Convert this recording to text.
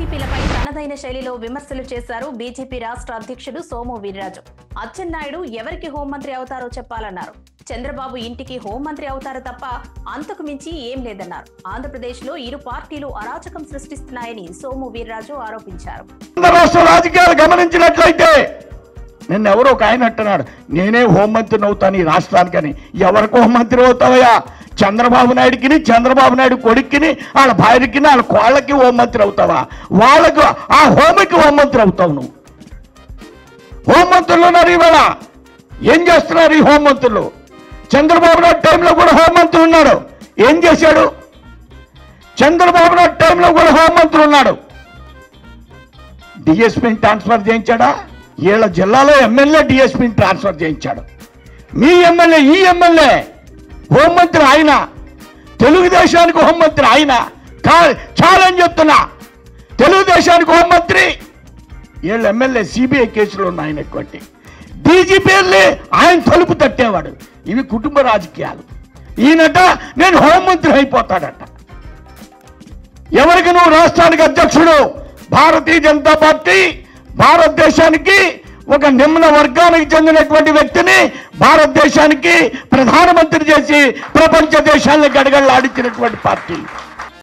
వైసీపీలపై తనదైన శైలిలో విమర్శలు చేశారు బీజేపీ రాష్ట్ర అధ్యక్షుడు సోము వీర్రాజు అచ్చెన్నాయుడు ఎవరికి హోంమంత్రి అవుతారో చెప్పాలన్నారు చంద్రబాబు ఇంటికి హోంమంత్రి అవుతారు తప్ప అంతకు మించి ఏం లేదన్నారు ఆంధ్రప్రదేశ్ లో ఇరు పార్టీలు అరాచకం సృష్టిస్తున్నాయని సోము వీర్రాజు ఆరోపించారు ఆంధ్ర రాష్ట్ర రాజకీయాలు గమనించినట్లయితే నిన్న ఎవరో ఒక ఆయన అంటున్నాడు నేనే హోంమంత్రిని అవుతాను ఈ రాష్ట్రానికని ఎవరికి హోంమంత్రి అవుతావయ్యా చంద్రబాబు నాయుడికి చంద్రబాబు నాయుడు కొడుక్కిని వాళ్ళ భార్యకి వాళ్ళ కోళ్ళకి హోంమంత్రి అవుతావా వాళ్ళకు ఆ హోమికి హోంమంత్రి అవుతావు నువ్వు హోంమంత్రులు ఉన్నారు ఇవాళ ఏం చేస్తున్నారు ఈ హోంమంత్రులు చంద్రబాబు నాయుడు టైంలో కూడా హోంమంత్రి ఉన్నాడు ఏం చేశాడు చంద్రబాబు నాయుడు టైంలో కూడా హోంమంత్రి ఉన్నాడు డిఎస్పీని ట్రాన్స్ఫర్ చేయించాడా వీళ్ళ జిల్లాలో ఎమ్మెల్యే డిఎస్పీని ట్రాన్స్ఫర్ చేయించాడు మీ ఎమ్మెల్యే ఈ ఎమ్మెల్యే హోంమంత్రి ఆయన తెలుగుదేశానికి హోంమంత్రి ఆయన కా- ఛాలెంజ్ చెప్తున్నా తెలుగుదేశానికి హోంమంత్రి వీళ్ళ ఎమ్మెల్యే సిబిఐ కేసులో ఉన్న ఆయన ఎక్కువంటి డీజీపీ వెళ్ళి ఆయన తలుపు తట్టేవాడు ఇవి కుటుంబ రాజకీయాలు ఈయనట నేను హోంమంత్రి అయిపోతాడట ఎవరికి నువ్వు రాష్ట్రానికి అధ్యక్షుడు భారతీయ జనతా పార్టీ భారతదేశానికి ఒక నిమ్న వర్గానికి చెందినటువంటి వ్యక్తిని భారతదేశానికి ప్రధానమంత్రి చేసి ప్రపంచ దేశాలను గడగడలాడించినటువంటి పార్టీ